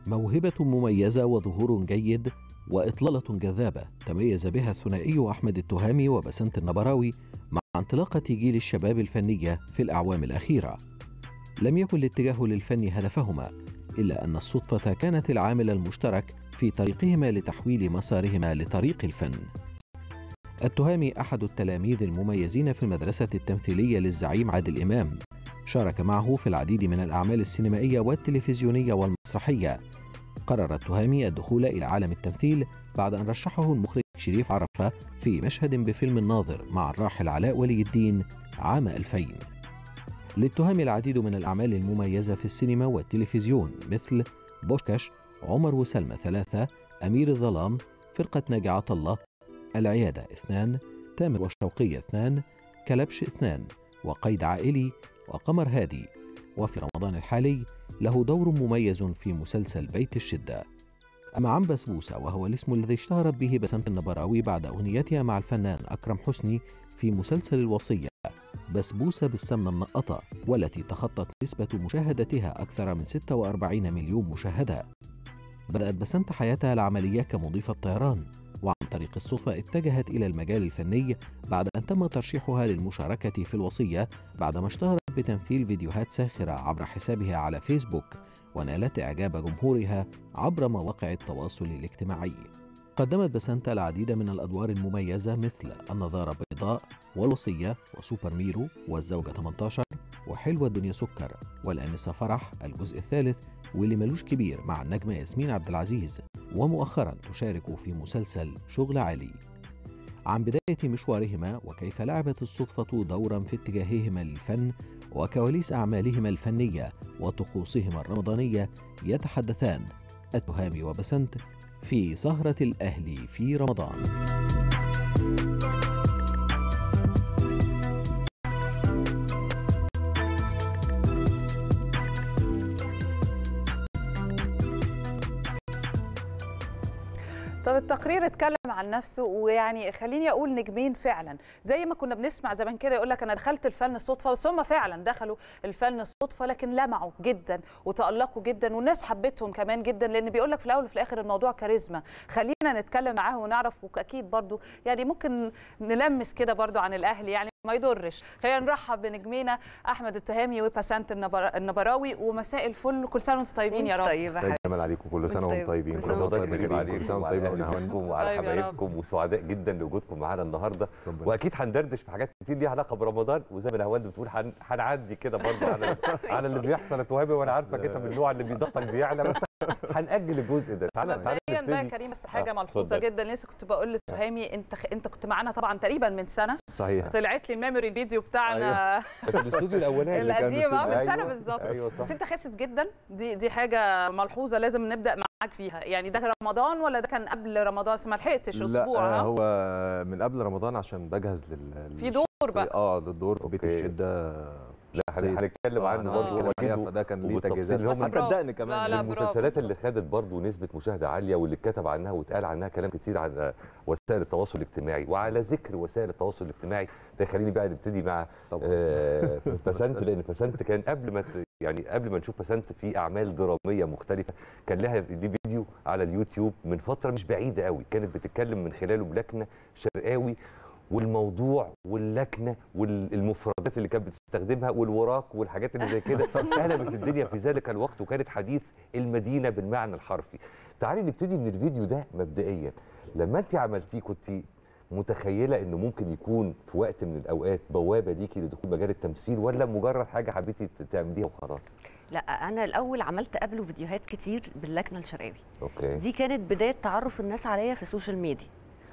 موهبة مميزة وظهور جيد وإطلالة جذابة تميز بها الثنائي أحمد التهامي وبسنت النبراوي مع انطلاقة جيل الشباب الفنية في الأعوام الأخيرة لم يكن الاتجاه للفن هدفهما إلا أن الصدفة كانت العامل المشترك في طريقهما لتحويل مسارهما لطريق الفن التهامي أحد التلاميذ المميزين في المدرسة التمثيلية للزعيم عادل إمام شارك معه في العديد من الأعمال السينمائية والتلفزيونية والمسرحية قرر التهامي الدخول إلى عالم التمثيل بعد أن رشحه المخرج شريف عرفة في مشهد بفيلم الناظر مع الراحل علاء ولي الدين عام 2000 للتهامي العديد من الأعمال المميزة في السينما والتلفزيون مثل بوشكاش عمر وسلمى ثلاثة أمير الظلام فرقة ناجعة الله العيادة اثنان تامر والشوقية اثنان كلبش اثنان وقيد عائلي وقمر هادي وفي رمضان الحالي له دور مميز في مسلسل بيت الشدة أما عن بسبوسة وهو الاسم الذي اشتهرت به بسنت النبراوي بعد أغنيتها مع الفنان أكرم حسني في مسلسل الوصية بسبوسة بالسمنة النقطة والتي تخطت نسبة مشاهدتها أكثر من 46 مليون مشاهدة بدأت بسنت حياتها العملية كمضيفة طيران وعن طريق الصدفة اتجهت إلى المجال الفني بعد أن تم ترشيحها للمشاركة في الوصية بعدما اشتهرت بتمثيل فيديوهات ساخرة عبر حسابها على فيسبوك ونالت إعجاب جمهورها عبر مواقع التواصل الاجتماعي قدمت بسنت العديد من الأدوار المميزة مثل النظارة بيضاء والوصية وسوبر ميرو والزوجة 18 وحلوة الدنيا سكر والأنسة فرح الجزء الثالث واللي ملوش كبير مع النجمة ياسمين عبد العزيز ومؤخرا تشارك في مسلسل شغل عالي عن بداية مشوارهما وكيف لعبت الصدفة دورا في اتجاههما للفن وكواليس أعمالهما الفنية وطقوسهما الرمضانية يتحدثان التهامي وبسنت في سهرة الأهل في رمضان طب التقرير اتكلم عن نفسه ويعني خليني اقول نجمين فعلا زي ما كنا بنسمع زمان كده يقول لك انا دخلت الفن صدفه بس هم فعلا دخلوا الفن صدفه لكن لمعوا جدا وتالقوا جدا والناس حبتهم كمان جدا لان بيقول لك في الاول وفي الاخر الموضوع كاريزما خلينا نتكلم معاهم ونعرف واكيد برضو يعني ممكن نلمس كده برضو عن الاهلي يعني ما يضرش خلينا نرحب بنجمينا احمد التهامي وبسنت النبر... النبراوي ومساء الفل كل سنه وانتم طيبين يا رب طيب سيد جمال عليكم كل سنه وانتم طيبين كل سنه وانتم طيبين كل سنه وانتم طيبين عليكم وعلى طيب يا رب. حبايبكم وسعداء جدا لوجودكم معانا النهارده ربنا واكيد هندردش في حاجات كتير ليها علاقه برمضان وزي ما نهاوند بتقول هن- هنعدي كده برضه على على اللي بيحصل يا تهامي وانا عارفك انت من النوع اللي بيضغطك بيعلى بس هنأجل الجزء ده تعالى تعالى مبدئيا بقى يا نبتدي كريم بس حاجه آه، ملحوظه اتفضل. جدا لسه كنت بقول لتهامي انت خ... انت كنت معانا طبعا تقريبا من سنه صحيح طلعت لي الميموري الفيديو بتاعنا في الاستوديو الاولاني اللي كان القديم اه من أيوة، سنه بالظبط ايوه بس صح انت خاسس جدا دي دي حاجه ملحوظه لازم نبدا معاك فيها يعني ده كان رمضان ولا ده كان قبل رمضان بس ما لحقتش اسبوع لا ها؟ هو من قبل رمضان عشان بجهز لل في دور للشخصية- بقى. اه للدور في بيت أوكي. الشده لا هن- هنتكلم عنه آه. برضه الحقيقه واكيد فده كان ليه وبالتفصيل تجهيزات اللي هم بس برافو. صدقني لا، كمان لا، يعني برافو. المسلسلات اللي خدت برضه نسبة مشاهدة عالية واللي اتكتب عنها واتقال عنها كلام كتير عن وسائل التواصل الاجتماعي وعلى ذكر وسائل التواصل الاجتماعي ده خليني بقى نبتدي مع طبعا. آه، بسنت لان بسنت كان قبل ما ت- يعني قبل ما نشوف بسنت في اعمال دراميه مختلفه كان لها دي فيديو على اليوتيوب من فتره مش بعيده قوي كانت بتتكلم من خلاله بلكنه شرقاوي والموضوع واللكنه والمفردات اللي كانت بتستخدمها والوراك والحاجات اللي زي كده قلبت الدنيا في ذلك الوقت وكانت حديث المدينه بالمعنى الحرفي. تعالي نبتدي من الفيديو ده مبدئيا لما انت عملتيه كنت متخيله انه ممكن يكون في وقت من الاوقات بوابه ليكي لدخول مجال التمثيل ولا مجرد حاجه حبيتي تعمليها وخلاص؟ لا انا الاول عملت قبله فيديوهات كتير باللكنه الشرقاوي اوكي دي كانت بدايه تعرف الناس عليا في السوشيال ميديا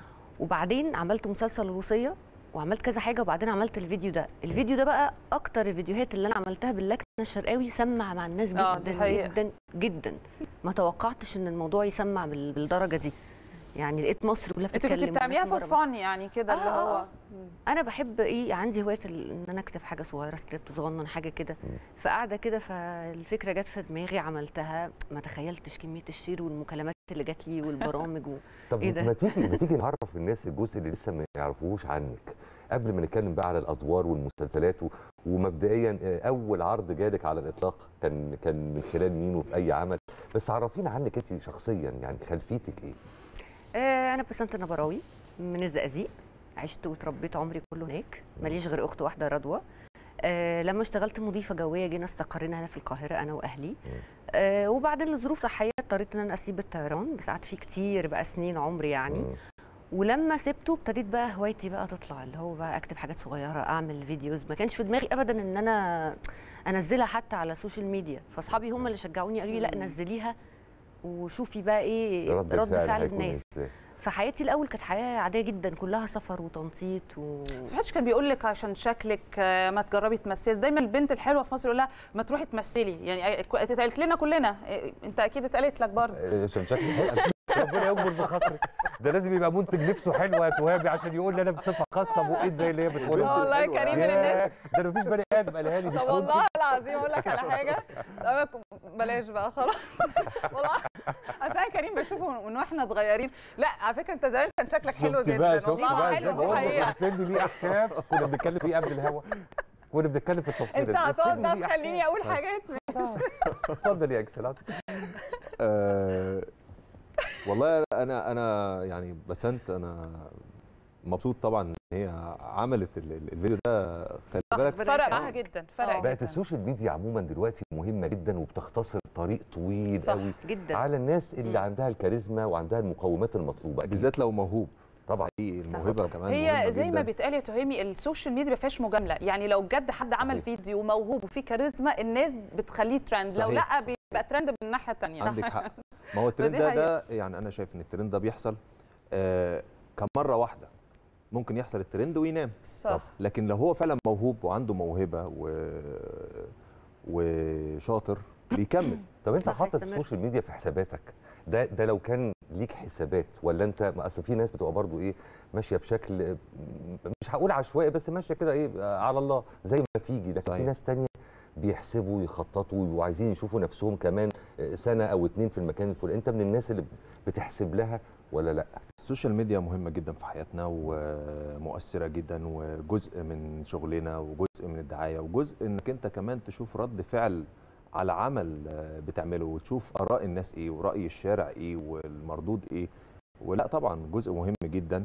وبعدين عملت مسلسل الوصيه وعملت كذا حاجه وبعدين عملت الفيديو ده الفيديو ده بقى اكتر الفيديوهات اللي انا عملتها باللكنه الشرقاوي سمع مع الناس آه، دي جدا حقيقة. جدا جدا ما توقعتش ان الموضوع يسمع بال- بالدرجه دي يعني لقيت مصر كلها انت كنت بتتكلم بتعمليها والناس فور من بره فن يعني كده اللي آه، هو آه. انا بحب ايه عندي هوايه ال- ان انا اكتب حاجه صغيره سكريبت صغنن حاجه كده فقاعده كده فالفكره جت في دماغي عملتها ما تخيلتش كميه الشير والمكالمات اللي جات لي والبرامج و... طب إيه ده؟ ما تيجي ما تيجي نعرف الناس الجزء اللي لسه ما يعرفوش عنك قبل ما نتكلم بقى على الادوار والمسلسلات و- ومبدئيا آه، اول عرض جالك على الاطلاق كان كان من خلال مين وفي اي عمل بس عرفينا عنك انت شخصيا يعني خلفيتك ايه آه، انا بسنت النبراوي من الزقازيق عشت وتربيت عمري كله هناك ماليش غير اخت واحده رضوى آه لما اشتغلت مضيفه جويه جينا استقرينا هنا في القاهره انا واهلي آه وبعدين لظروف صحيه اضطريت ان انا اسيب الطيران بس قعدت فيه كتير بقى سنين عمري يعني مم. ولما سبته ابتديت بقى هوايتي بقى تطلع اللي هو بقى اكتب حاجات صغيره اعمل فيديوز ما كانش في دماغي ابدا ان انا انزلها حتى على السوشيال ميديا فاصحابي هم اللي شجعوني قالوا لي لا نزليها وشوفي بقى ايه رد, فعل, فعل هيكون الناس إزاي؟ فحياتي الاول كانت حياه عاديه جدا كلها سفر وتنطيط و... بس محدش كان بيقول لك عشان شكلك آه، ما تجربي تمثلي دايما البنت الحلوه في مصر يقول لها ما تروحي تمثلي يعني اتقالت لنا كلنا إيه، انت اكيد اتقالت لك برضه آه، عشان شكلي حلو ربنا يكبر بخاطرك ده لازم يبقى منتج نفسه حلو يا توهابي عشان يقول لي انا بصفه خاصه بوقيت زي اللي هي بتقول آه والله حلوة كريم من يعني. الناس ده انا مفيش بني ادم قالها لي مش طب منتج. والله العظيم اقول لك على حاجه طب بلاش بقى خلاص والله اصل انا كريم بشوفه من واحنا صغيرين لا على فكره انت زمان كان شكلك حلو شفت بقى جدا شفت والله بقى حلو زي ما قلنا حقيقة. السن ليه احكام كنا بنتكلم فيه قبل الهوا كنا بنتكلم في التفصيل انت هتقعد بقى تخليني اقول حاجات اتفضل يا اكسلانت آه والله انا انا يعني بسنت انا مبسوط طبعا ان هي عملت ال- ال- الفيديو ده خلي بالك ربنا فرق يكرمك. معاها جدا فرق آه. بقت جدا السوشيال ميديا عموما دلوقتي مهمه جدا وبتختصر طريق طويل صح. قوي جدا على الناس اللي مم. عندها الكاريزما وعندها المقومات المطلوبه أكيد. بالذات لو موهوب طبعا حقيقي الموهبه كمان هي مهمة زي ما جداً. بيتقال يا تهامي السوشيال ميديا ما فيهاش مجامله يعني لو بجد حد عمل صحيح. فيديو موهوب وفيه كاريزما الناس بتخليه ترند لو صحيح. لا بيبقى ترند من الناحيه الثانيه عندك حق ما هو الترند فدي ده, حقيقة. ده يعني انا شايف ان الترند ده بيحصل آه كمره واحده ممكن يحصل الترند وينام صح لكن لو هو فعلا موهوب وعنده موهبه و... وشاطر بيكمل طب انت صح، حاطط هيستمر. السوشيال ميديا في حساباتك ده ده لو كان ليك حسابات ولا انت ما اصل في ناس بتبقى برضو ايه ماشيه بشكل مش هقول عشوائي بس ماشيه كده ايه على الله زي ما تيجي لكن في صحيح. ناس تانية بيحسبوا يخططوا وعايزين يشوفوا نفسهم كمان سنه او اتنين في المكان الفلاني انت من الناس اللي بتحسب لها ولا لا السوشيال ميديا مهمة جدا في حياتنا ومؤثرة جدا وجزء من شغلنا وجزء من الدعاية وجزء انك انت كمان تشوف رد فعل على عمل آه، بتعمله وتشوف آراء الناس ايه ورأي الشارع ايه والمردود ايه ولا طبعا جزء مهم جدا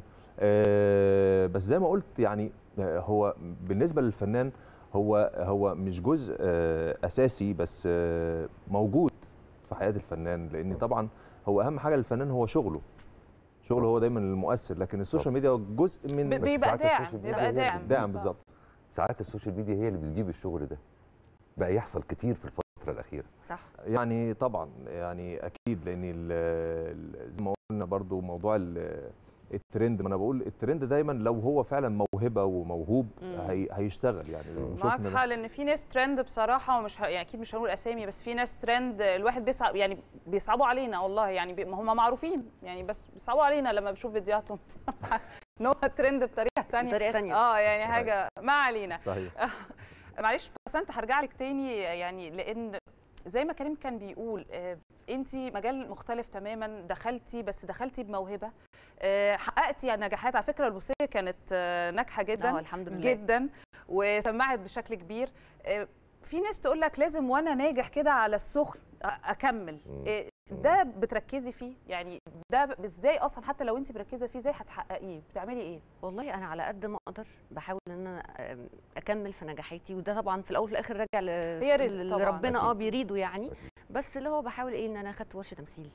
آه، بس زي ما قلت يعني آه، هو بالنسبة للفنان هو هو مش جزء آه، اساسي بس آه، موجود في حياة الفنان لان طبعا هو اهم حاجة للفنان هو شغله شغله هو دايما المؤثر لكن السوشيال ميديا جزء من بي- بيبقى ساعات داعم السوشيال بيبقى ميديا هي داعم داعم بالظبط ساعات السوشيال ميديا هي اللي بتجيب الشغل ده بقى يحصل كتير في الفتره الاخيره صح يعني طبعا يعني اكيد لان ال- ال- زي ما قلنا برضو موضوع ال- الترند ما انا بقول الترند دايما لو هو فعلا موهبه وموهوب مم. هي هيشتغل يعني معاك معاك وشفنا حق ده. لان في ناس ترند بصراحه ومش ه... يعني اكيد مش هنقول اسامي بس في ناس ترند الواحد بيصعب يعني بيصعبوا علينا والله يعني بي... ما هم معروفين يعني بس بيصعبوا علينا لما بشوف فيديوهاتهم ان هو ترند بطريقه ثانيه بطريقه ثانيه اه يعني حاجه ما علينا صحيح معلش بس انت هرجع لك تاني يعني لان زي ما كريم كان بيقول انت مجال مختلف تماما دخلتي بس دخلتي بموهبه آه، حققتي نجاحات على فكره الوصيه كانت آه، ناجحه جدا اه الحمد لله جدا وسمعت بشكل كبير آه، في ناس تقول لك لازم وانا ناجح كده على السخن أ- اكمل مم. آه، ده بتركزي فيه يعني ده ازاي اصلا حتى لو انت مركزه فيه ازاي هتحققيه بتعملي ايه والله انا على قد ما اقدر بحاول ان انا أم، اكمل في نجاحاتي وده طبعا في الاول وفي الاخر راجع ل- هي رزق اللي طبعاً. ربنا اه أكيد. بيريده يعني أكيد. بس اللي هو بحاول ايه ان انا اخدت ورشه تمثيل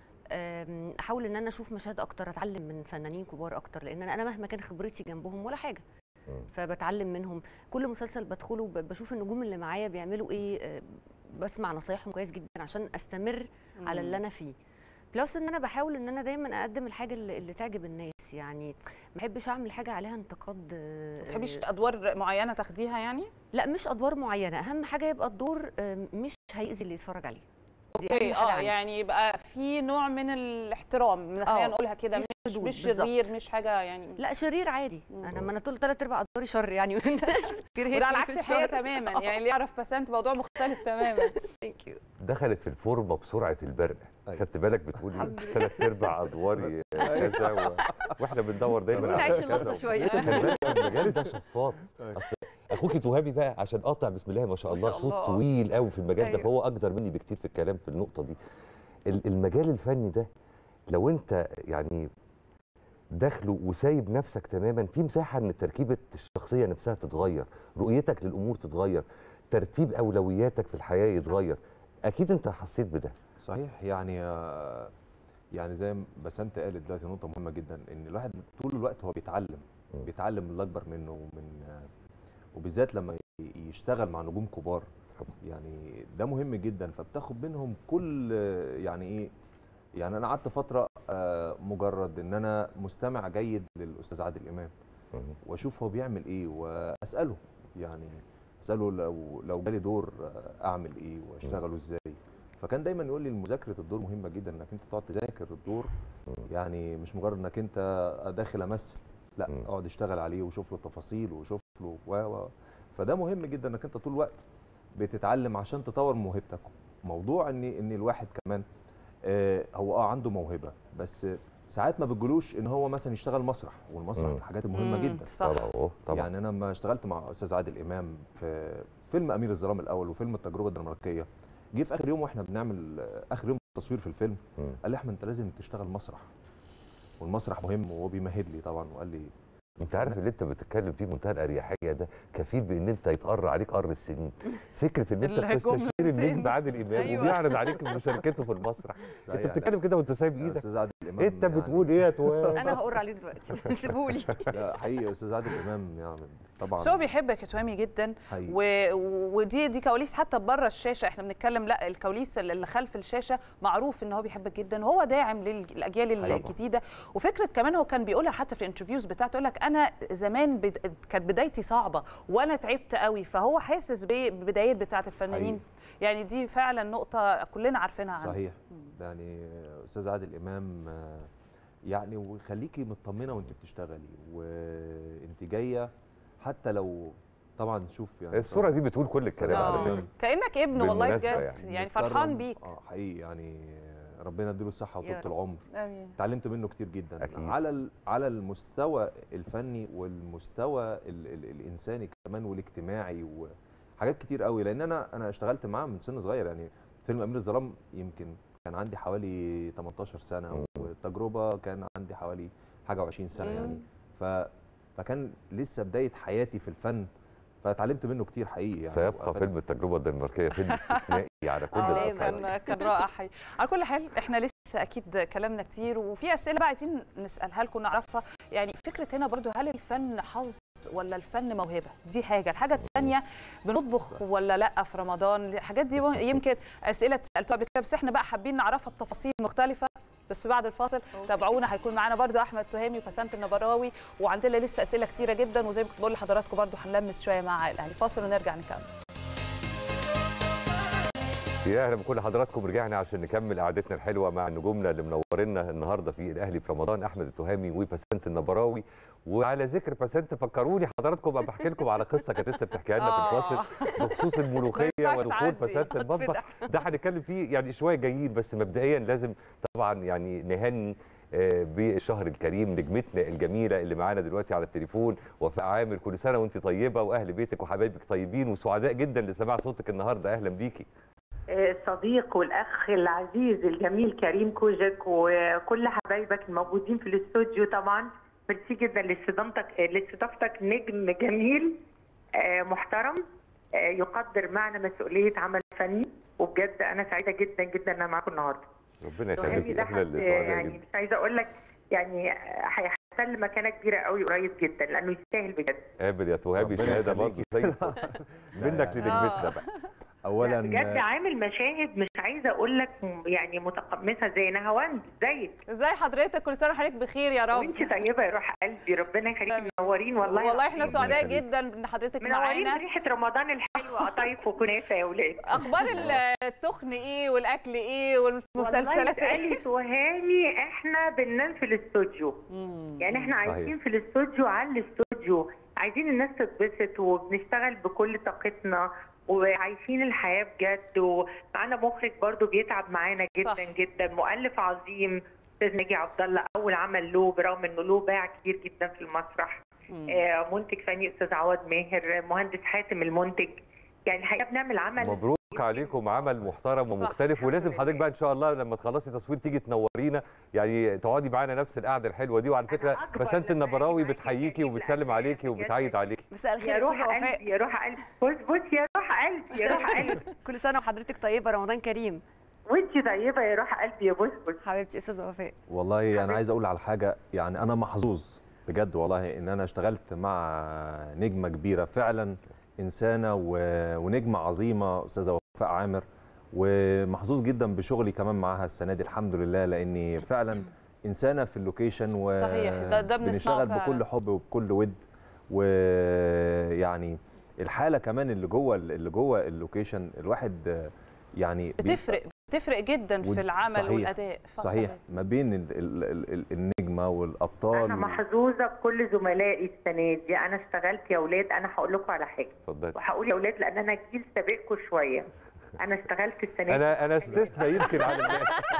أم، احاول ان انا اشوف مشاهد اكتر اتعلم من فنانين كبار اكتر لان انا أنا مهما كان خبرتي جنبهم ولا حاجه مم. فبتعلم منهم كل مسلسل بدخله ب- بشوف النجوم اللي معايا بيعملوا ايه أه، بسمع نصايحهم كويس جدا عشان استمر على اللي انا فيه بلس ان انا بحاول ان انا دايما اقدم الحاجه اللي, اللي تعجب الناس يعني ما بحبش اعمل حاجه عليها انتقاد آه، ما تحبيش آه، ادوار معينه تاخديها يعني لا مش ادوار معينه اهم حاجه يبقى الدور آه، مش هيأذي اللي يتفرج عليه دي أهم اوكي حاجة اه عندي. يعني يبقى في نوع من الاحترام خلينا آه، نقولها كده في مش حدود مش بالظبط. شرير مش حاجه يعني لا شرير عادي مم. انا ما انا طول ثلاث ارباع ادواري شر يعني وده على عكس الحقيقه تماما يعني اللي يعرف بسنت موضوع مختلف تماما ثانك يو دخلت في الفورمه بسرعه البرق أيوة. خدت بالك بتقولي الحمد لله. ثلاث ارباع ادواري كذا و... واحنا بندور دايما عايزين على نعيش كذا اللحظة و- شوية. خلي بالك المجال ده شفاط أيوة. اصل اخوكي تهامي بقى عشان قاطع بسم الله ما شاء ما الله شاء صوت الله. طويل قوي في المجال ده أيوة. فهو اقدر مني بكتير في الكلام في النقطه دي ال- المجال الفني ده لو انت يعني داخله وسايب نفسك تماما في مساحه ان تركيبه الشخصيه نفسها تتغير رؤيتك للامور تتغير ترتيب اولوياتك في الحياه يتغير اكيد انت حسيت بده صحيح يعني آه، يعني زي ما بسنت قالت دلوقتي نقطه مهمه جدا ان الواحد طول الوقت هو بيتعلم مم. بيتعلم من الاكبر منه ومن آه، وبالذات لما ي- يشتغل مع نجوم كبار يعني ده مهم جدا فبتاخد منهم كل آه، يعني ايه يعني انا قعدت فتره آه، مجرد ان انا مستمع جيد للاستاذ عادل امام واشوف هو بيعمل ايه واساله يعني اساله لو لو جالي دور آه، اعمل ايه واشتغله ازاي فكان دايما يقول لي مذاكره الدور مهمه جدا انك انت تقعد تذاكر الدور يعني مش مجرد انك انت داخل امثل لا مم. اقعد اشتغل عليه وشوف له التفاصيل وشوف له و و فده مهم جدا انك انت طول الوقت بتتعلم عشان تطور موهبتك موضوع ان ان الواحد كمان آه، هو اه عنده موهبه بس ساعات ما بتجلوش ان هو مثلا يشتغل مسرح والمسرح مم. من الحاجات المهمه مم، جدا صح طبعا أوه، طبعا يعني انا لما اشتغلت مع استاذ عادل امام في فيلم امير الظلام الاول وفيلم التجربه الدنماركيه جه في اخر يوم واحنا بنعمل آه، اخر يوم تصوير في الفيلم مم. قال لي احمد انت لازم تشتغل مسرح والمسرح مهم وهو بيمهد لي طبعا وقال لي انت عارف اللي انت بتتكلم فيه بمنتهى الاريحيه ده كفيل بان انت يتقر عليك قر السنين فكره ان انت بتستشير الجملتين. النجم عادل امام أيوة. وبيعرض عليك مشاركته في المسرح انت صحيح. بتتكلم كده وانت سايب يا ايدك استاذ عادل امام انت يعني- بتقول ايه يا توام انا هقر عليه دلوقتي سيبولي لا حقيقي استاذ عادل امام يعني طبعا بس هو بيحبك يا توامي جدا حقيقي. و... ودي دي كواليس حتى بره الشاشه احنا بنتكلم لا الكواليس اللي خلف الشاشه معروف ان هو بيحبك جدا وهو داعم للاجيال طبعاً. الجديده وفكره كمان هو كان بيقولها حتى في الانترفيوز بتاعته يقول لك انا زمان بد... كانت بدايتي صعبه وانا تعبت قوي فهو حاسس بالبدايات بتاعه الفنانين يعني دي فعلا نقطه كلنا عارفينها عنه صحيح يعني استاذ عادل امام آه، يعني وخليكي مطمنه وانت بتشتغلي وانت جايه حتى لو طبعا شوف يعني الصوره دي بتقول كل الكلام على آه. فكره كانك ابن والله بجد بالمناسبة يعني, يعني. يعني فرحان متكرم. بيك اه حقيقي يعني ربنا يديله الصحه يا وطول العمر امين اتعلمت منه كتير جدا أكيد. على ال- على المستوى الفني والمستوى ال ال الانساني كمان والاجتماعي وحاجات كتير قوي لان انا انا اشتغلت معاه من سن صغير يعني فيلم امير الظلام يمكن كان عندي حوالي 18 سنه مم. والتجربه كان عندي حوالي حاجه و20 سنه مم. يعني ف فكان لسه بدايه حياتي في الفن فاتعلمت منه كتير حقيقي يعني سيبقى وأفاد- فيلم التجربه الدنماركيه فيلم استثنائي على كل آه، الاصعده كان كان رائع حقيقي على كل حال احنا لسه اكيد كلامنا كتير وفي اسئله بقى عايزين نسالها لكم نعرفها يعني فكره هنا برضو هل الفن حظ ولا الفن موهبه دي حاجه الحاجه الثانيه بنطبخ ولا لا في رمضان الحاجات دي يمكن اسئله سالتوها قبل كده بس احنا بقى حابين نعرفها بتفاصيل مختلفه بس بعد الفاصل تابعونا هيكون معانا برضو احمد تهامي وبسنت النبراوي وعندنا لسه اسئله كتيره جدا وزي ما كنت بقول لحضراتكم برضو هنلمس شويه مع الاهلي فاصل ونرجع نكمل يا اهلا بكل حضراتكم رجعنا عشان نكمل قعدتنا الحلوه مع نجومنا اللي منورينا النهارده في الاهلي في رمضان احمد التهامي وبسنت النبراوي وعلى ذكر بسنت فكروني حضراتكم بقى بحكي لكم على قصه كانت لسه بتحكيها لنا في الفاصل بخصوص الملوخيه ما ينفعش ودخول تعدي. بسنت المطبخ ده هنتكلم فيه يعني شويه جايين بس مبدئيا لازم طبعا يعني نهني آه، بالشهر الكريم نجمتنا الجميله اللي معانا دلوقتي على التليفون وفاء عامر كل سنه وانت طيبه واهل بيتك وحبايبك طيبين وسعداء جدا لسماع صوتك النهارده اهلا بيكي الصديق والاخ العزيز الجميل كريم كوجك وكل حبايبك الموجودين في الاستوديو طبعا ميرسي جدا لاستضافتك لاستضافتك نجم جميل آه، محترم آه، يقدر معنى مسؤوليه عمل فني وبجد انا سعيده جدا جدا ان انا معاكم النهارده ربنا تهامي يخليكي ده احنا حد اللي سعداء يعني جدا مش عايزه اقول لك يعني هيحتل مكانه كبيره قوي قريب جدا لانه يستاهل بجد قابل يا توهابي ربنا شهاده يخليكي. برضه زي الفل. منك يعني- لنجمتنا بقى اولا بجد عامل مشاهد مش عايزه اقول لك يعني متقمصه زي نهاوند زيك ازاي حضرتك كل سنه وحضرتك بخير يا رب وانت طيبه يا روح قلبي ربنا يخليكي منورين والله والله احنا العظيم. سعداء يخليك. جدا ان حضرتك منورين معانا بريحه رمضان الحلوه قطايف وكنافه يا ولاد اخبار التخن ايه والاكل ايه والله والمسلسلات ايه اسالي سهامي احنا بننام في الاستوديو مم. يعني احنا صحيح. عايزين في الاستوديو على الاستوديو عايزين الناس تتبسط وبنشتغل بكل طاقتنا وعايشين الحياه بجد ومعانا مخرج برضو بيتعب معانا جدا صح. جدا مؤلف عظيم استاذ ناجي عبد الله اول عمل له برغم انه له باع كبير جدا في المسرح مم. آه، منتج فني استاذ عوض ماهر مهندس حاتم المنتج يعني الحقيقه بنعمل عمل مبروك عليكم عمل محترم ومختلف ولازم حضرتك بقى ان شاء الله لما تخلصي تصوير تيجي تنورينا يعني تقعدي معانا نفس القعده الحلوه دي وعلى فكره أكبر بسنت لما النبراوي أجي معاكي بتحييكي أجيب وبتسلم لأهلي عليكي وبتعيد عليكي مساء الخير يا يا روح استاذه وفاء قلبي يا روح قلبي بص بص يا روح قلبي يا روح قلبي كل سنه وحضرتك طيبه رمضان كريم وانت طيبه يا روح قلبي يا بص بص حبيبتي استاذه وفاء والله انا عايز اقول على حاجه يعني انا محظوظ بجد والله ان انا اشتغلت مع نجمه كبيره فعلا انسانه و- ونجمه عظيمه استاذه وفاء عامر ومحظوظ جدا بشغلي كمان معاها السنه دي الحمد لله لاني فعلا انسانه في اللوكيشن صحيح، ده- ده بنسمعه بنشتغل فعلا. بكل حب وبكل ود ويعني الحاله كمان اللي جوه اللي جوه اللوكيشن الواحد يعني بي- بتفرق بتفرق جدا ود- في العمل صحيح، والاداء فصل. صحيح ما بين ال- ال- ال- ال- النجمه والابطال انا محظوظه بكل زملائي السنه دي انا اشتغلت يا اولاد انا هقول لكم على حاجه اتفضلي وهقول يا اولاد لان انا جيل سابقكم شويه انا اشتغلت السنه دي انا انا استثنى يمكن عن الناس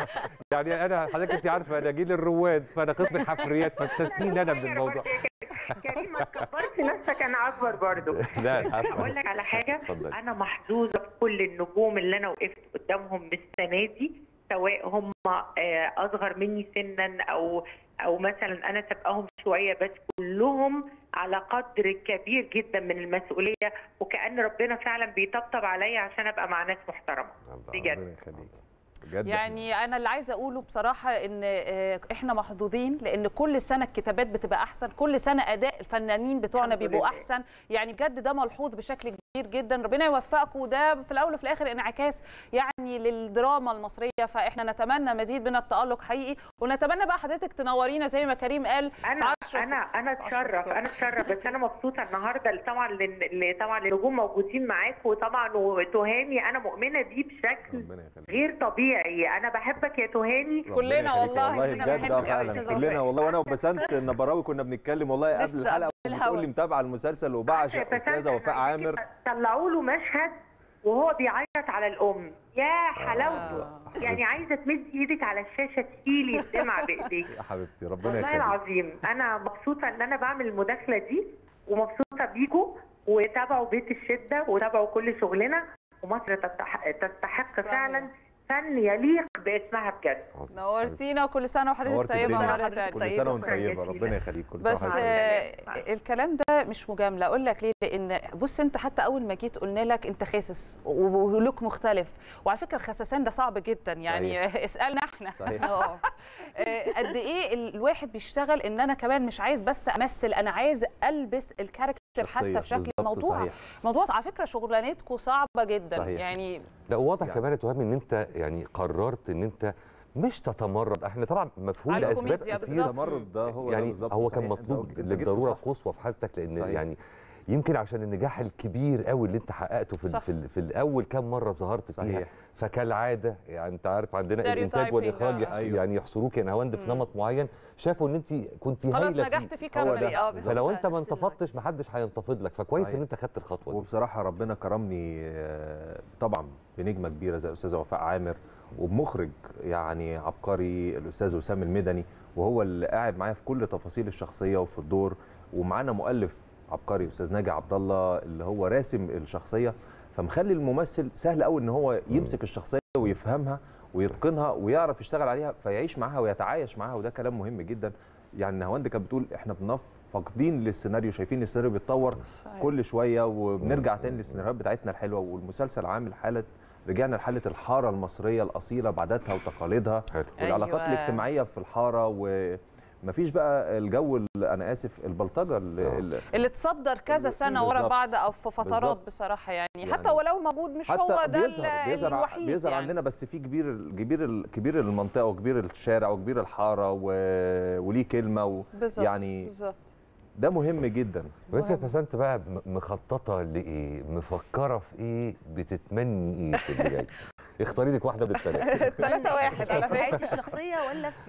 يعني انا حضرتك انت عارفه انا جيل الرواد فانا قسم الحفريات فاستثنين انا من الموضوع كريم ما تكبرش نفسك انا اكبر برضو لا العفو. اقول لك على حاجه اتفضلي. انا محظوظه بكل النجوم اللي انا وقفت قدامهم السنه دي سواء هم آه، اصغر مني سنا او او مثلا انا سابقاهم شويه بس كلهم على قدر كبير جدا من المسؤوليه وكان ربنا فعلا بيطبطب عليا عشان ابقى مع ناس محترمه بجد ربنا يخليك بجد يعني انا اللي عايزه اقوله بصراحه ان آه، احنا محظوظين لان كل سنه الكتابات بتبقى احسن كل سنه اداء الفنانين بتوعنا الحمد بيبقوا لله. احسن يعني بجد ده ملحوظ بشكل كبير جدا ربنا يوفقكم وده في الاول وفي الاخر انعكاس يعني للدراما المصريه فاحنا نتمنى مزيد من التالق حقيقي ونتمنى بقى حضرتك تنورينا زي ما كريم قال انا عشرة انا انا عشرة اتشرف الصبح. انا اتشرف بس انا مبسوطه النهارده طبعا لل- ل- طبعا النجوم موجودين معاكم وطبعا وتهامي انا مؤمنه بيه بشكل ربنا يخليك غير طبيعي انا بحبك يا تهامي ربنا كلنا يخليك. والله. والله أنا بجد بحبك آه أوي يا فعلا أستاذة كلنا وفاء. والله وانا وبسنت النبراوي كنا بنتكلم والله قبل لسه الحلقه قبل وبتقول لي الهوا. متابعه المسلسل وبعشق بس أنا استاذه وفاء عايزة عامر طلعوا له مشهد وهو بيعيط على الام يا حلاوته آه. يعني عايزه تمد ايدك على الشاشه تشيلي الدمع بايديك يا حبيبتي ربنا والله يخليك العظيم انا مبسوطه ان انا بعمل المداخله دي ومبسوطه بيكم وتابعوا بيت الشده وتابعوا كل شغلنا ومصر تستحق, تستحق صحيح. فعلا فن يليق باسمها بجد نورتينا وكل سنه وحضرتك نورت طيبه الدنيا. مره حضرتك ثانيه كل طيبة. سنه وانت طيبه شكراً ربنا يخليك كل سنه بس وحضرتك آه، الكلام ده مش مجامله اقول لك ليه لان بص انت حتى اول ما جيت قلنا لك انت خاسس و- ولوك مختلف وعلى فكره الخسسان ده صعب جدا يعني اسالنا احنا صحيح اه آه، قد ايه الواحد بيشتغل ان انا كمان مش عايز بس امثل انا عايز البس الكاركتر شخصية، حتى في شكل بالظبط، الموضوع صحيح. موضوع على فكره شغلانتكم صعبه جدا صحيح. يعني لا واضح يعني. كمان يا تهامي ان انت يعني قررت ان انت مش تتمرد احنا طبعا مفهوم على لاسباب الكوميديا كتير بالظبط. التمرد ده هو ده يعني بالظبط هو صحيح. كان أنت مطلوب جبته للضروره صح. القصوى في حالتك لان صحيح. يعني يمكن عشان النجاح الكبير قوي اللي انت حققته في صح. ال- في, ال- في الاول كام مره ظهرت فيها صحيح. فكالعاده يعني انت عارف عندنا الانتاج Stereotyping، والاخراج آه. يحس أيوه. يعني يحصروك يا نهاوند في نمط معين شافوا ان انت كنت خلاص هايله نجحت فيه فيه هو كمل ده. اه بالظبط. فلو انت ما نفس الوقت. انتفضتش محدش هينتفض لك فكويس صحيح. ان انت خدت الخطوه دي وبصراحه ربنا كرمني آه، طبعا بنجمه كبيره زي الاستاذه وفاء عامر وبمخرج يعني عبقري الاستاذ وسام المدني وهو اللي قاعد معايا في كل تفاصيل الشخصيه وفي الدور ومعانا مؤلف عبقري استاذ ناجي عبد الله اللي هو راسم الشخصيه فمخلي الممثل سهل قوي ان هو يمسك الشخصيه ويفهمها ويتقنها ويعرف يشتغل عليها فيعيش معاها ويتعايش معاها وده كلام مهم جدا يعني نهاوند كانت بتقول احنا بنف فاقدين للسيناريو شايفين السيناريو بيتطور كل شويه وبنرجع تاني للسيناريوهات بتاعتنا الحلوه والمسلسل عامل حاله رجعنا لحاله الحاره المصريه الاصيله بعاداتها وتقاليدها حلو. والعلاقات أيوة. الاجتماعيه في الحاره ومفيش بقى الجو اللي انا اسف البلطجه اللي آه. اللي اللي تصدر كذا سنه ورا بالظبط. بعض او في فترات بالظبط. بصراحه يعني, يعني حتى ولو موجود مش هو حتى ده بيظهر بيظهر ع- الوحيد بيظهر يعني. عندنا بس في كبير كبير كبير المنطقه وكبير الشارع وكبير الحاره و... وليه كلمه و... بالظبط يعني بالظبط ده مهم جدا وانت يا مهم. بسنت بقى م- مخططه لايه؟ مفكره في ايه؟ بتتمني ايه في اللي جاي؟ اختاري لك واحده من الثلاثه ثلاثة واحد على في فكرة حياتي الشخصيه ولا في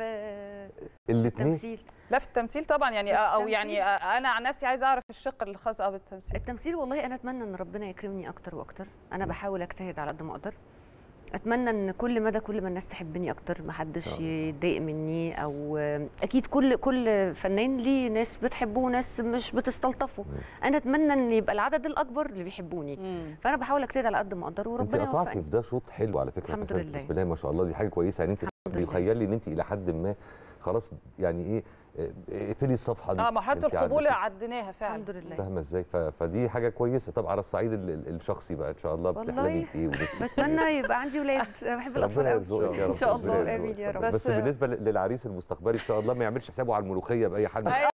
الاثنين التمثيل لا في التمثيل طبعا يعني في او التمثيل. يعني انا عن نفسي عايزه اعرف الشق اللي خاص اه بالتمثيل التمثيل والله انا اتمنى ان ربنا يكرمني اكتر واكتر انا بحاول اجتهد على قد ما اقدر اتمنى ان كل مدى كل ما الناس تحبني اكتر ما حدش آه. يتضايق مني او اكيد كل كل فنان ليه ناس بتحبه وناس مش بتستلطفه انا اتمنى ان يبقى العدد الاكبر اللي بيحبوني مم. فانا بحاول اجتهد على قد ما اقدر انت وربنا قطعتي يوفقني في ده شوط حلو على فكره الحمد بسنت. لله. بسم الله ما شاء الله دي حاجه كويسه يعني انت الحمد لله. بيخيل لي ان انت الى حد ما خلاص يعني ايه آه، اقفلي الصفحه دي اه مرحله انت القبول عندك- عديناها فعلا الحمد لله فاهمه ازاي ف- فدي حاجه كويسه طب على الصعيد ال- ال- الشخصي بقى ان شاء الله بتحلمي والله بايه ونفسك بتمنى يبقى عندي ولاد أنا بحب الاطفال ربنا قوي يرزقك يا رب ان شاء ربنا الله يرزقك. امين يا رب بس, بس- بالنسبه ل- للعريس المستقبلي ان شاء الله ما يعملش حسابه على الملوخيه باي حال من أيوة.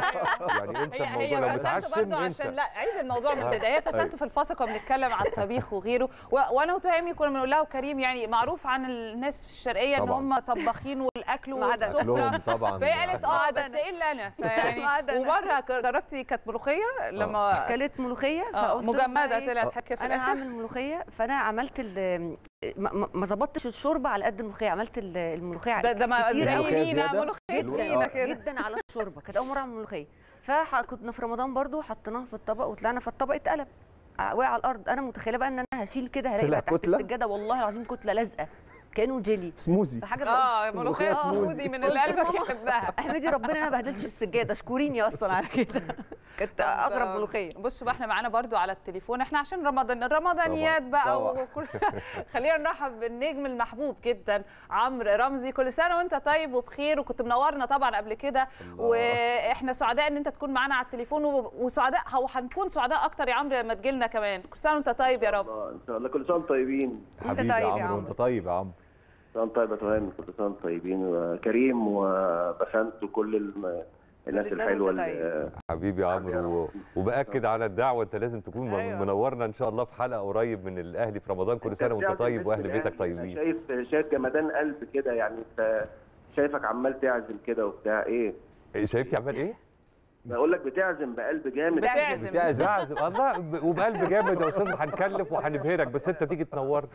يعني انسى هي الموضوع هي لو بسنت متعشم برضه انسى عشان لا عيد الموضوع من آه. البدايه هي بسنت في الفاصل كنا بنتكلم على الطبيخ وغيره و... وانا وتهامي كنا بنقول لها وكريم يعني معروف عن الناس في الشرقيه ان طبعاً. هم طباخين والاكل ما عدا والسفره لهم طبعا فهي قالت اه ما بس عدا ايه اللي انا فيعني ما عدا أنا. ومره جربتي كانت ملوخيه لما كلت ملوخيه آه فقلت لهم بقى مجمده إيه، طلعت حكه في انا الاخر هعمل ملوخيه فانا عملت ال ما- ما ما ظبطتش الشوربه على قد الملوخيه عملت ال- الملوخيه ده ده ما كتير زي قوي. ملوخية لينا زيادة؟ ملوخيه حلو. لينا آه. كده جدا على الشوربه كانت اول مره اعمل ملوخيه فكنا في رمضان برضو حطيناها في الطبق وطلعنا فالطبق اتقلب ع- وقع على الارض انا متخيله بقى ان انا هشيل كده هلاقي طلع بقى تحت كتلة؟ السجاده والله العظيم كتله لازقه كانه جيلي سموزي فحاجه اه ملوخيه ملوخية سموزي. سموذي من اللي قلبك ماما. يحبها احمدي ربنا انا ما بهدلتش السجاده اشكريني اصلا على كده كانت اغرب ملوخيه بصوا بقى احنا معانا برضو على التليفون احنا عشان رمضان الرمضانيات بقى طبعاً. وكل خلينا نرحب بالنجم المحبوب جدا عمرو رمزي كل سنه وانت طيب وبخير وكنت منورنا طبعا قبل كده الله. واحنا سعداء ان انت تكون معانا على التليفون و- وسعداء وهنكون سعداء اكتر يا عمرو لما تجي لنا كمان كل سنه وانت طيب يا رب الله ان شاء الله كل سنه وانتم طيبين أنت حبيبي طيب يا يا عمرو عمرو. انت طيب يا عمرو كل سنه وانتم طيب يا تهاني كل سنه وانتم طيبين وكريم وبسنت وكل الم- الناس كل سنة الحلوه وأنت اللي حبيبي يا عمرو و- وباكد على الدعوه انت لازم تكون أيوة. منورنا ان شاء الله في حلقه قريب من الاهلي في رمضان كل سنه وانت طيب واهل بيتك طيبين شايف شايف جمدان قلب كده يعني انت شايفك عمال تعزم كده وبتاع ايه إيه، شايفني عمال ايه؟ بقول لك بتعزم بقلب جامد بتعزم. بتعزم الله ب- وبقلب جامد يا استاذ هنكلف وهنبهرك بس انت تيجي تنور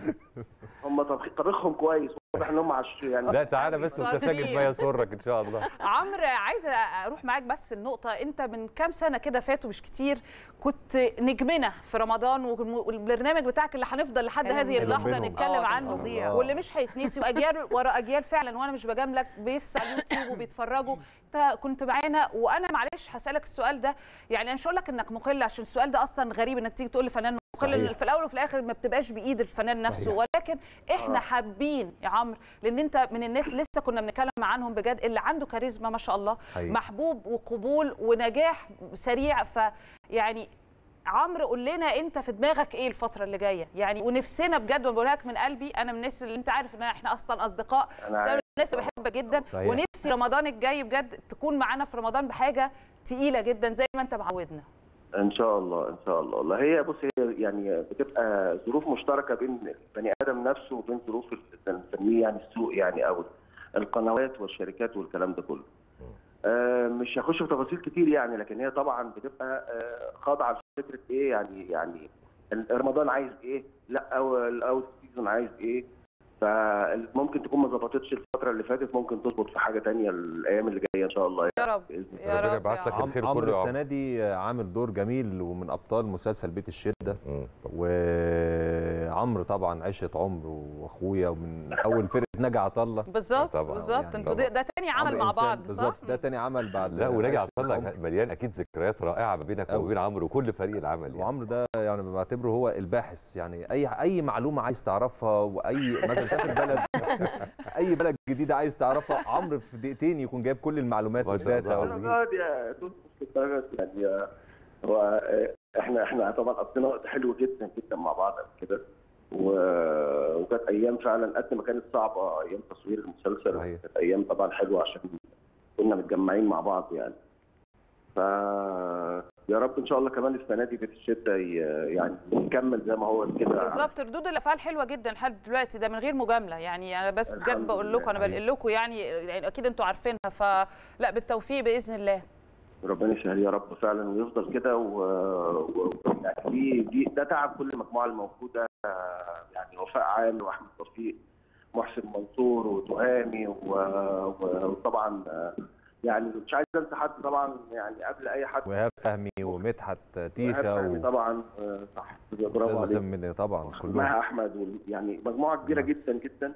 هم طبخ- طبخهم كويس واضح ان هم عش يعني لا تعالى بس وستجد ما يسرك ان شاء الله عمرو عايزه اروح معاك بس النقطه انت من كام سنه كده فاتوا مش كتير كنت نجمنا في رمضان والم- والبرنامج بتاعك اللي هنفضل لحد حلو هذه جداً. اللحظه بينهم. نتكلم آه، كان عنه فظيع. واللي مش هيتنسي واجيال ورا اجيال فعلا وانا مش بجاملك بيس على اليوتيوب وبيتفرجوا انت كنت معانا وانا معلش هسالك السؤال ده يعني انا مش هقول لك انك مقل عشان السؤال ده اصلا غريب انك تيجي تقول لفنان مقل صحيح. لأن في الاول وفي الاخر ما بتبقاش بايد الفنان نفسه صحيح. ولكن احنا حابين يا عمرو لان انت من الناس اللي لسه كنا بنتكلم عنهم بجد اللي عنده كاريزما ما شاء الله حقيقي. محبوب وقبول ونجاح سريع فيعني عمرو قول لنا انت في دماغك ايه الفتره اللي جايه يعني ونفسنا بجد وبقولها لك من قلبي انا من الناس اللي انت عارف ان احنا اصلا اصدقاء أنا بس انا من عارف. الناس اللي بحبك جدا صحيح. ونفسي رمضان الجاي بجد تكون معانا في رمضان بحاجه تقيله جدا زي ما انت معودنا ان شاء الله ان شاء الله والله هي بص هي يعني بتبقى ظروف مشتركه بين البني ادم نفسه وبين ظروف ال- نسميه يعني السوق يعني او القنوات والشركات والكلام ده كله. آه مش هخش في تفاصيل كتير يعني لكن هي طبعا بتبقى آه خاضعه لفكره ايه يعني يعني رمضان عايز ايه؟ لا او او السيزون عايز ايه؟ فممكن تكون ما ظبطتش الفتره اللي فاتت ممكن تظبط في حاجه تانية الايام اللي جايه ان شاء الله يا رب باذن الله يا ربنا رب يبعت يا لك عمرو. عم- الخير عمرو كله يا عمرو. السنه دي عامل دور جميل ومن ابطال مسلسل بيت الشده مم. وعمرو طبعا عشره عمر واخويا ومن اول فرقه نجا عطا الله بالظبط طبعاً، بالظبط يعني انتوا طبعاً. ده, ده تاني عمل عمرو مع إنسان- بعض صح؟ بالظبط ده تاني عمل بعد لا وراجع عشرة طلع عمر. مليان اكيد ذكريات رائعه ما بينك أوي. وما بين عمرو وكل فريق العمل يعني. وعمرو ده يعني بعتبره هو الباحث يعني اي اي معلومه عايز تعرفها واي مثلا سافر بلد اي بلد جديده عايز تعرفها عمرو في دقيقتين يكون جايب كل المعلومات ما شاء والداتا الله. وال- الدرجات يا توت الدرجات يعني آه، هو آه، احنا احنا طبعا قضينا وقت حلو جدا جدا مع بعض قبل كده و- وكانت ايام فعلا قد ما كانت صعبه ايام تصوير المسلسل صحيح. كانت ايام طبعا حلوه عشان كنا متجمعين مع بعض يعني ف يا رب ان شاء الله كمان السنه دي بيت الشده ي- يعني يكمل زي ما هو كده بالظبط ردود الافعال حلوه جدا لحد دلوقتي ده من غير مجامله يعني انا بس بجد الحمد بقول لله. لكم انا بنقل لكم يعني يعني اكيد انتوا عارفينها فلا بالتوفيق باذن الله ربنا يسهل يا رب فعلا ويفضل كده و... و... يعني دي دي ده تعب كل المجموعه الموجوده آه، يعني وفاء عام واحمد توفيق محسن منصور وتهامي و... و... وطبعا آه، يعني مش عايز انسى حد طبعا يعني قبل اي حد وإيهاب فهمي ومدحت إيهاب تيخه فهمي و طبعا آه، صح برافو استاذ عليك وسام مني طبعا كلهم مها احمد وال- يعني مجموعه كبيره جدا جدا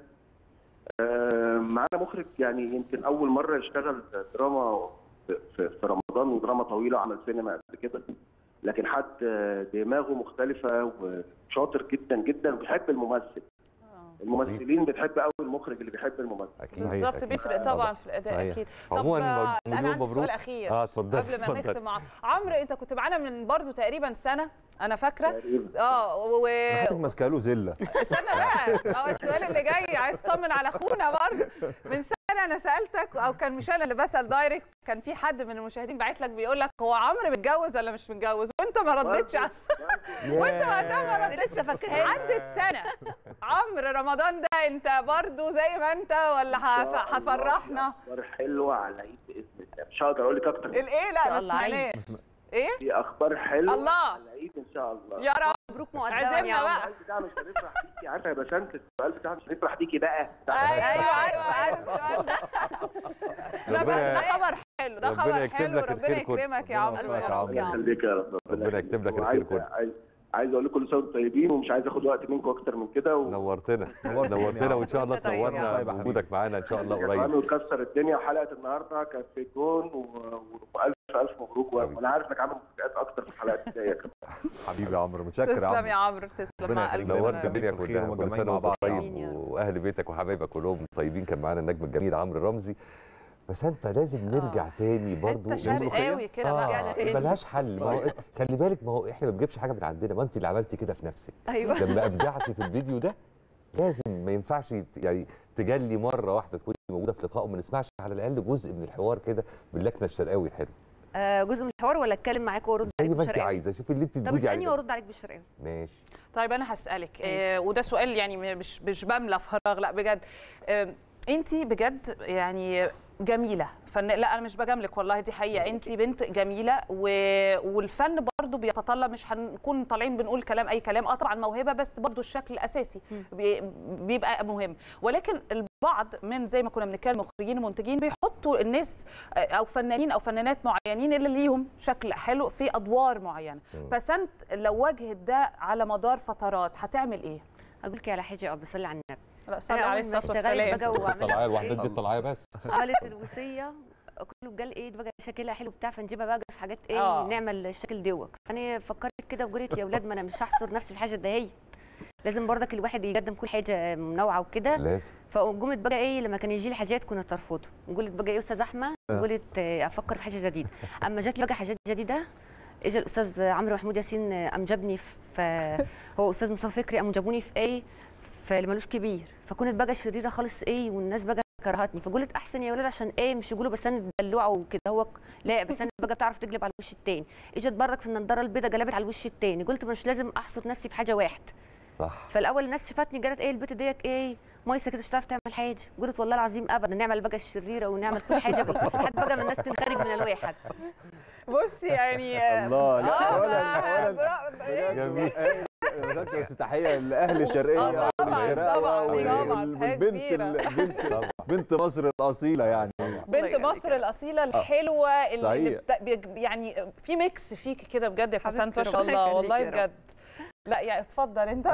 آه، معانا مخرج يعني يمكن اول مره يشتغل دراما في, في, في رمضان ودراما طويله عمل سينما قبل كده لكن حد آه، دماغه مختلفه وشاطر جدا جدا وبيحب الممثل الممثلين بتحب قوي المخرج اللي بيحب الممثل اكيد بالظبط أكيد. بيفرق طبعا في الاداء صحيح. اكيد عموماً آه، مليون انا عندي مبروك. سؤال اخير اه اتفضل قبل ما اتفضل. نختم مع عمرو انت كنت معانا من برضو تقريبا سنه انا فاكره تقريبا اه و حاسسك ماسكه له زله استنى بقى هو السؤال اللي جاي عايز اطمن على اخونا برضه من سنه انا سالتك او كان مش انا اللي بسال دايركت كان في حد من المشاهدين باعت لك بيقول لك هو عمرو متجوز ولا مش متجوز وانت ما ردتش على السؤال. وانت وقتها ما انا ردتش لسه فاكراها عدت سنه عمرو رمضان ده انت برضه زي ما انت ولا هف- هفرحنا اخبار حلوه على العيد باذن الله مش هقدر اقول لك اكتر من الايه إن لا شاء ما الله عيد. سمعناش ايه في اخبار حلوه الله. على العيد ان شاء الله يا رب مبروك مقدما عزمنا يا بقى. عمر السؤال بتاع مش هنفرح بيكي عارفه يا بسنت السؤال بتاع مش هنفرح بيكي بقى ايوه أيوة، عارف عارف. عارف السؤال ده لا بس ربنا- ده خبر حلو ده ربنا خبر يكتب حلو لك ربنا الخير كله. يكرمك يا ربنا عمرو يوفقك يا عمرو. يا عمرو. يخليك يا رب ربنا يكتب لك الخير وعايز- كله. عايز عايز اقول لكم كل سنه وانتم طيبين ومش عايز اخد وقت منكم اكتر من كده و... نورتنا نورتنا يا نورتنا عم. وان شاء الله وأنت طيب يا تنورنا عم. بوجودك معانا ان شاء الله كمان قريب وتكسر الدنيا وحلقه النهارده كانت في جون و... والف الف مبروك وانا عارف انك عامل مفاجآت اكتر في الحلقات الجايه كمان حبيبي يا عمرو متشكر يا تسلم عمرو يا عمرو تسلم ربنا مع يخليك. الف نورت سلامة. الدنيا بالخير كلها كل ومجمعين سنه مع وانت بعض. طيب آمين يا رب. واهل بيتك وحبايبك كلهم طيبين كان معانا النجم الجميل عمرو رمزي بس انت لازم نرجع تاني برضو انت شرقاوي كده بقى رجعنا تاني. ملهاش حل ما هو خلي بالك ما هو احنا ما بنجيبش حاجه من عندنا ما انت اللي عملتي كده في نفسك ايوه لما ابدعتي في الفيديو ده لازم ما ينفعش يت- يعني تجلي مره واحده تكوني موجوده في لقاء وما نسمعش على الاقل جزء من الحوار كده باللكنه الشرقاوي الحلو آه، جزء من الحوار ولا اتكلم معاك وارد زي عليك ما انت بالشرقاوي عايزه شوفي اللي انت طب تقولي اسالني عليه وارد عليك بالشرقاوي ماشي طيب انا هسالك ماشي. آه وده سؤال يعني مش مش بملى فراغ لا بجد آه انت بجد يعني جميله فن لا انا مش بجاملك والله دي حقيقه انت بنت جميله و... والفن برضو بيتطلب مش هنكون طالعين بنقول كلام اي كلام اه طبعا موهبه بس برضو الشكل الاساسي بي... بيبقى مهم ولكن البعض من زي ما كنا بنتكلم مخرجين ومنتجين بيحطوا الناس آه، او فنانين او فنانات معينين اللي ليهم شكل حلو في ادوار معينه مم. بسنت لو واجهت ده على مدار فترات هتعمل ايه؟ اقول لك على حاجه اه بصلي على النبي لا صلي انا عليه اول ما الصلاه اشتغلت والسلام بقى الطلعيه وعملت الواحده دي الطلعيه بس عملت الوصيه كله قال ايه دي بقى شكلها حلو بتاع فنجيبها بقى في حاجات ايه آه. نعمل الشكل دوك فانا فكرت كده وقلت يا اولاد ما انا مش هحصر نفسي في حاجه دهيت لازم برضك الواحد يقدم كل حاجه منوعه وكده لازم فقمت بقى ايه لما كان يجي لي حاجات كنت ارفضه قلت بقى ايه يا استاذ احمد قلت آه، افكر في حاجه جديده اما جات لي بقى حاجات جديده اجى الاستاذ عمرو محمود ياسين آه، قام جابني في هو استاذ مصطفى فكري قام جابوني في ايه في الملوش كبير فكنت بقى شريره خالص ايه والناس بقى كرهتني فقلت احسن يا ولاد عشان ايه مش يقولوا بس انا دلوعه وكده هو لا بس انا بقى بتعرف تقلب على الوش التاني اجت برك في النضاره البيضاء قلبت على الوش التاني قلت مش لازم احصر نفسي في حاجه واحده صح فالاول الناس شافتني قالت ايه البت ديك ايه مايسه كده مش هتعرف تعمل حاجه قلت والله العظيم ابدا نعمل بقى الشريره ونعمل كل حاجه لحد بقى ما الناس تنخرج من الواحد بصي يعني الله لا آه، اولا ما- اولا برا- إيه؟ جميل بجد بس تحيه لاهل الشرقيه آه، طبعاً، والشرقاوة طبعاً، وال- طبعاً، حاجة والبنت كبيرة. ال- بنت طبعا بنت مصر الاصيله يعني بنت مصر الاصيله الحلوه اللي, اللي صحيح. بت... بيج- يعني في ميكس فيك كده بجد يا حبيبتي، حسن ما شاء ربنا الله يخليك والله يا رب. بجد لا يعني اتفضل انت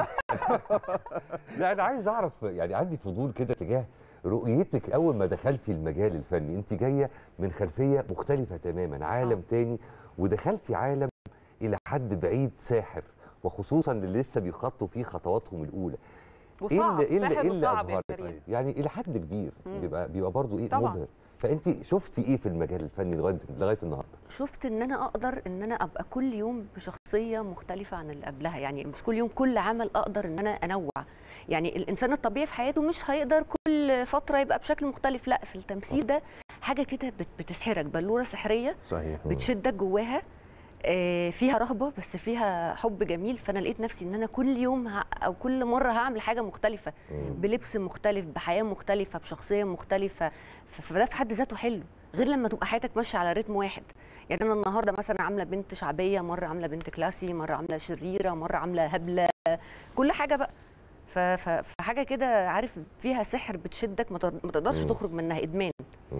لا انا عايز اعرف يعني عندي فضول كده تجاه رؤيتك اول ما دخلتي المجال الفني انت جايه من خلفيه مختلفه تماما عالم تاني ودخلتي عالم الى حد بعيد ساحر وخصوصا اللي لسه بيخطوا فيه خطواتهم الاولى وصعب ايه اللي ساحر ايه اللي وصعب يا ابهرك كريم يعني الى حد كبير مم. بيبقى بيبقى برضه ايه طبعاً. مبهر فانت شفتي ايه في المجال الفني لغايه لغايه النهارده شفت ان انا اقدر ان انا ابقى كل يوم بشخصيه مختلفه عن اللي قبلها يعني مش كل يوم كل عمل اقدر ان انا انوع يعني الانسان الطبيعي في حياته مش هيقدر كل فتره يبقى بشكل مختلف لا في التمثيل ده حاجه كده بت- بتسحرك بلوره سحريه صحيح بتشدك جواها آه، فيها رهبه بس فيها حب جميل فانا لقيت نفسي ان انا كل يوم ه- او كل مره هعمل حاجه مختلفه بلبس مختلف بحياه مختلفه بشخصيه مختلفه ف- فده في حد ذاته حلو غير لما تبقى حياتك ماشيه على رتم واحد يعني انا النهارده مثلا عامله بنت شعبيه مره عامله بنت كلاسي مره عامله شريره مره عامله هبله كل حاجه بقى ف- ف- فحاجه كده عارف فيها سحر بتشدك ما تقدر- ما تقدرش مم. تخرج منها ادمان مم.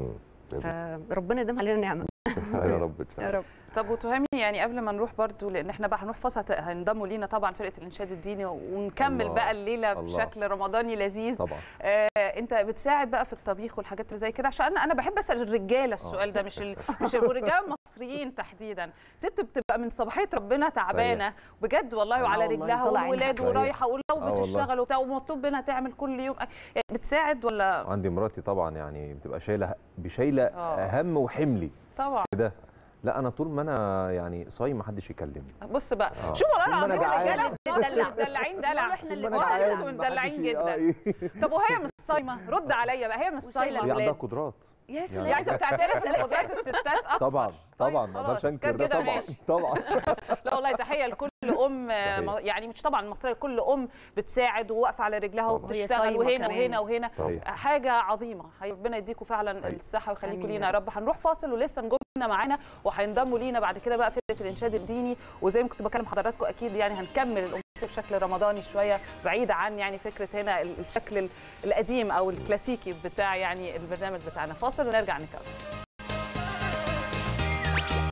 فربنا يديم علينا نعمه يا رب إن شاء يا الله. رب طب وتهامي يعني قبل ما نروح برضو لان احنا بقى هنروح فاصل هينضموا لينا طبعا فرقه الانشاد الديني ونكمل الله. بقى الليله الله. بشكل رمضاني لذيذ طبعا آه، انت بتساعد بقى في الطبيخ والحاجات اللي زي كده عشان انا انا بحب اسال الرجاله السؤال ده مش ال... مش الرجاله المصريين تحديدا ست بتبقى من صباحيه ربنا تعبانه بجد والله آه وعلى والله، رجلها طلع عينها. والولاد صحيح. ورايحه ولو آه والله. بتشتغل وبتاع ومطلوب منها تعمل كل يوم يعني بتساعد ولا عندي مراتي طبعا يعني بتبقى شايله بشايله آه. هم وحملي طبعا ده لا انا طول ما انا يعني صايم محدش يكلمني بص بقى آه. شوف والله طول ما أنا العظيم جعان. الرجاله بتدلع. مدلعين دلع بيقولوا إحنا اللي والله بندلع. انتوا مدلعين محدش ي- آه، جدا إيه. طب وهي مش صايمه رد عليا بقى هي مش وشايلة صايمه هي عندها الولاد. قدرات يا سلام يعني انت بتعترف ان قدرات الستات اكتر طبعا طبعا ما خلاص، اقدرش انكر كان ده كده طبعا ماشي. طبعا لا والله تحيه لكل ام صحيح. يعني مش طبعا المصريه كل ام بتساعد وواقفه على رجلها طبعاً. وبتشتغل وهي صايمة وهنا كمان. وهنا وهنا صحيح حاجه عظيمه هي ربنا يديكم فعلا أيوة. الصحه ويخليكم آمين لينا يا يا رب هنروح فاصل ولسه نجومنا معانا وهينضموا لينا بعد كده بقى فرقه الانشاد الديني وزي ما كنت بكلم حضراتكم اكيد يعني هنكمل الامور بشكل رمضاني شويه بعيد عن يعني فكره هنا الشكل القديم او الكلاسيكي بتاع يعني البرنامج بتاعنا فاصل ونرجع نكمل